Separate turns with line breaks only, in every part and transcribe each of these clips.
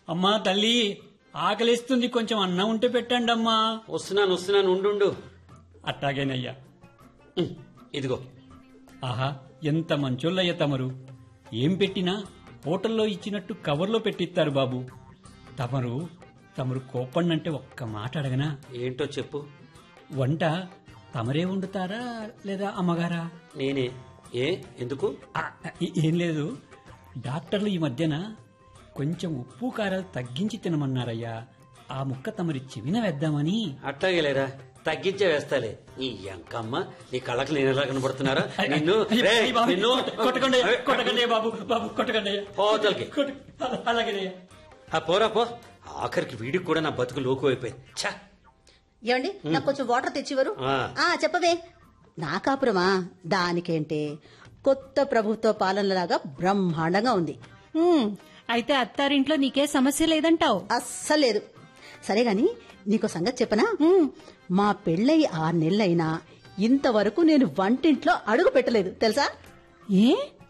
అమ్మా తల్లి ఆకలిస్తుంది కొంచెం అన్నం ఉంటే పెట్టండి అమ్మా
వస్తున్నాను వస్తున్నాను ఉండు
అట్టాగేనయ్యా
ఉమ్, ఇదిగో
ఆహా ఎంత మంచోళ్ళయ్య తమరు ఏం పెట్టినా హోటల్లో ఇచ్చినట్టు కవర్లో పెట్టిస్తారు బాబు తమరు తమరు కోపన్నంటే ఒక్క మాట అడగనా
ఏంటో చెప్పు
వంట తమరే వండుతారా లేదా అమ్మగారా
నేనే ఏ ఎందుకు
ఆ, ఏ- ఏం లేదు డాక్టర్లు ఈ మధ్యన కొంచెం ఉప్పు కారాలు తగ్గించి తినమన్నారయ్యా ఆ ముక్క తమరి చెవిన వేద్దామని
అట్లాగే లేరా తగ్గించే వేస్తాలే ఈ ఎంకమ్మ నీ కళ్ళకి నేనెలా కనబడుతున్నారా నిన్ను
అయ్య,
రేయ్,
అయ్య బాబు,
నిన్ను
కొట్ట- కొట్టకండి అయ్యా, కొట్టకండి అయ్యా బాబు బాబు కొట్టకండి అయ్యా.
పోతలకి
కొట్ట- అలా- అలాగేనయ్యా
ఆ పోరా పో ఆఖరికి వీడికి కూడా నా బతుకు లోకు అయిపోయింది ఛా
ఏమండి నాకు కొంచెం వాటర్ తెచ్చివరు
ఆ.
ఆ చెప్పవే నా కాపురమా దానికేంటే కొత్త ప్రభుత్వ పాలనలాగా బ్రహ్మాండంగా ఉంది
ఉమ్, అయితే అత్తారింట్లో నీకే సమస్య లేదంటావు
అస్సలేదు సరే గాని నీకో సంగతి చెప్పనా మా పెళ్ళై ఆరు నెలలైనా ఇంతవరకు నేను వంటింట్లో అడుగు పెట్టలేదు తెలుసా
ఏ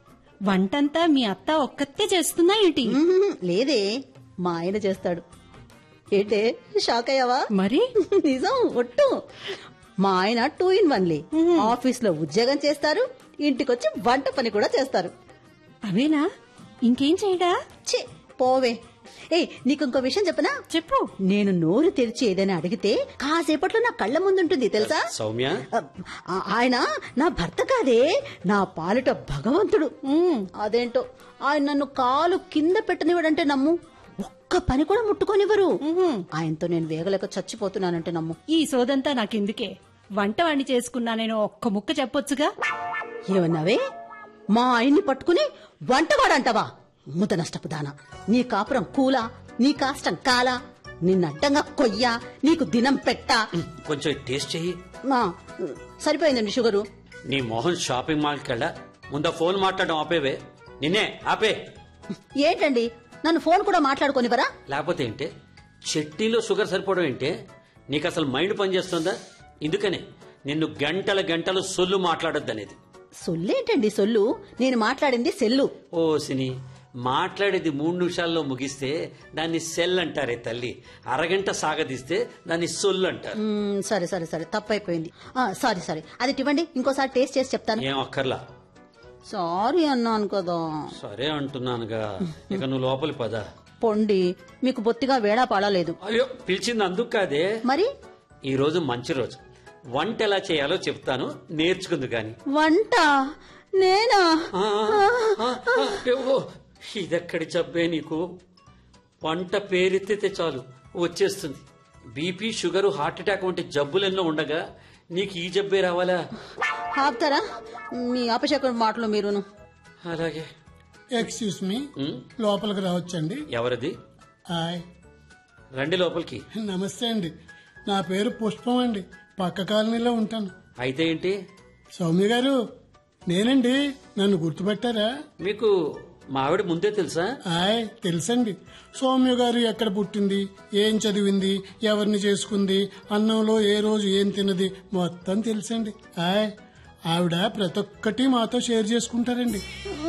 వంటంతా మీ అత్త ఒక్కతే చేస్తుందా ఏంటి
మ్మ్, లేదే మా ఆయన చేస్తాడు ఏంటే షాక్ అయ్యావా
మరి
నిజం ఒట్టు మా ఆయన టూ ఇన్ వన్లీ ఆఫీస్ లో ఉద్యోగం చేస్తారు ఇంటికొచ్చి వంట పని కూడా చేస్తారు
అవేనా ఇంకేం చేయడా
ఛీ పోవే ఏయ్ నీకు ఇంకో విషయం చెప్పనా
చెప్పు
నేను నోరు తెరిచి ఏదైనా అడిగితే కాసేపట్లో నా కళ్ళ ముందుంటుంది తెలుసా
సౌమ్య
ఆ- ఆయన నా భర్త కాదే నా పాలిట భగవంతుడు ఉమ్, అదేంటో ఆయన నన్ను కాలు కింద పెట్టనివ్వడంటే నమ్ము ఒక్క పని కూడా ముట్టుకోనివ్వరు ఆయనతో నేను వేగలేక చచ్చిపోతున్నానంటే నమ్ము
ఈ సోదంతా నాకెందుకే వంట వాణ్ణి చేసుకున్నా నేను ఒక్క ముక్క చెప్పొచ్చుగా
ఏమన్నావే మా ఆయన్ని పట్టుకుని వంటవాడంటావా ముద నష్టపు దానా నీ కాపురం కూలా నీ కాష్టం కాలా నిన్నడ్డంగా కొయ్యా నీకు దినం పెట్టా
కొంచెం టేస్ట్ చెయ్యి
మా, సరిపోయిందండి షుగరు
నీ మోహన్ షాపింగ్ మాల్కి వెళ్ళా ముందా ఫోన్ మాట్లాడడం ఆపేవే నిన్నే ఆపే
ఏంటండి నన్ను ఫోన్ కూడా మాట్లాడుకోనివరా
లేకపోతే ఏంటే చట్నీలో షుగర్ సరిపోవడం ఏంటే నీకు అసలు మైండ్ పనిచేస్తుందా ఇందుకనే నిన్ను గంటల గంటలు సొల్లు మాట్లాడొద్దనేది
సొల్లేంటండి సొల్లు నేను మాట్లాడింది సెల్లు
ఓ సిని మాట్లాడేది మూడు నిమిషాల్లో ముగిస్తే దాన్ని సెల్ అంటారే తల్లి అరగంట సాగదీస్తే దాన్ని సొల్లు అంటారు
మ్మ్, సరే సరే సరే తప్పైపోయింది ఆ, సారీ సారీ అది ఇవ్వండి ఇంకోసారి టేస్ట్ చేసి చెప్తాను
ఏం అక్కర్లా
సారీ అన్నాను కదా
సరే అంటున్నానుగా ఇక నువ్వు లోపలి పద
పొండి మీకు బొత్తిగా వేడా పాడలేదు
అయ్యో పిలిచింది అందుకు కాదే
మరి
ఈ రోజు మంచి రోజు వంట ఎలా చేయాలో చెప్తాను నేర్చుకుంది గాని
వంట నేనా
ఆ, ఆ, ఆ, ఏవో, ఇదెక్కడి జబ్బే నీకు వంట పేరెత్తితే చాలు వచ్చేస్తుంది బీపీ షుగర్ హార్ట్ అటాక్ వంటి జబ్బులెన్నో ఉండగా నీకు ఈ జబ్బే రావాలా
ఆపుతారా మీ అపశకుడు మాటలు మీరును
అలాగే
ఎక్స్క్యూస్ మీ
ఉమ్,
లోపలికి రావచ్చండి
ఎవరిది
హాయ్
రండి లోపలికి
నమస్తే అండి నా పేరు పుష్పం అండి పక్క కాలనీలో ఉంటాను
అయితే ఏంటి
సౌమ్య గారు నేనండి నన్ను గుర్తుపెట్టారా
మీకు మా ఆవిడ ముందే తెలుసా
హాయ్ తెలుసండి సౌమ్య గారు ఎక్కడ పుట్టింది ఏం చదివింది ఎవరిని చేసుకుంది అన్నంలో ఏ రోజు ఏం తిన్నది మొత్తం తెలుసండి హాయ్ ఆవిడ ప్రతి ఒక్కటి మాతో షేర్ చేసుకుంటారండి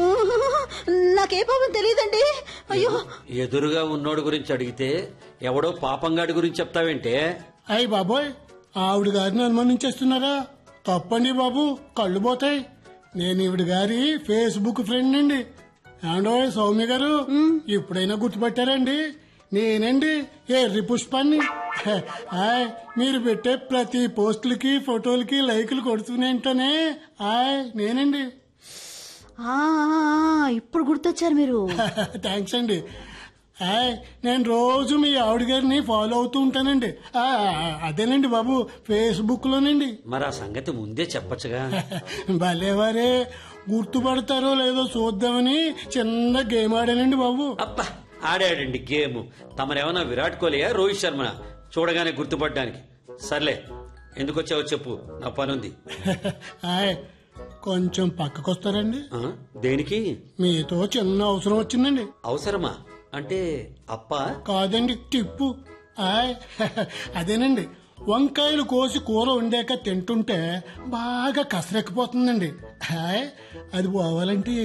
నాకే పాపం తెలియదండి అయ్యో
ఎదురుగా ఉన్నోడు గురించి అడిగితే ఎవడో పాపంగాడి గురించి చెప్తావేంటే
అయ్యి బాబోయ్ ఆవిడ గారిని అనుమానించేస్తున్నారా తప్పండి బాబు కళ్ళు పోతాయి నేను ఈవిడ గారి ఫేస్బుక్ ఫ్రెండ్ అండి ఏమండో సౌమ్య గారు ఇప్పుడైనా గుర్తుపట్టారండి నేనండి ఎర్రి పుష్పాన్ని హ, హాయ్ మీరు పెట్టే ప్రతి పోస్టులకి ఫోటోలకి లైకులు కొడుతూనే ఉంటానే హాయ్ నేనండి
ఆ, ఇప్పుడు గుర్తొచ్చారు మీరు
థ్యాంక్స్ అండి హాయ్ నేను రోజు మీ ఆవిడ గారిని ఫాలో అవుతూ ఉంటానండి ఆ, అదేనండి బాబు ఫేస్బుక్ లోనండి
మరి ఆ సంగతి ముందే చెప్పచ్చుగా
భలేవారే గుర్తుపడతారో లేదో చూద్దామని చిన్న గేమ్ ఆడానండి బాబు
అబ్బా ఆడాడండి గేమ్ తమరేమన్నా విరాట్ కోహ్లీయా రోహిత్ శర్మ చూడగానే గుర్తుపడ్డానికి సర్లే ఎందుకు వచ్చావో చెప్పు నా పనుంది
హాయ్ కొంచెం పక్కకొస్తారండి
ఆ, దేనికి
మీతో చిన్న అవసరం వచ్చిందండి
అవసరమా అంటే అప్ప
కాదండి టిప్పు హాయ్ అదేనండి వంకాయలు కోసి కూర వండాక తింటుంటే బాగా కసరెక్కిపోతుందండి హాయ్ అది పోవాలంటే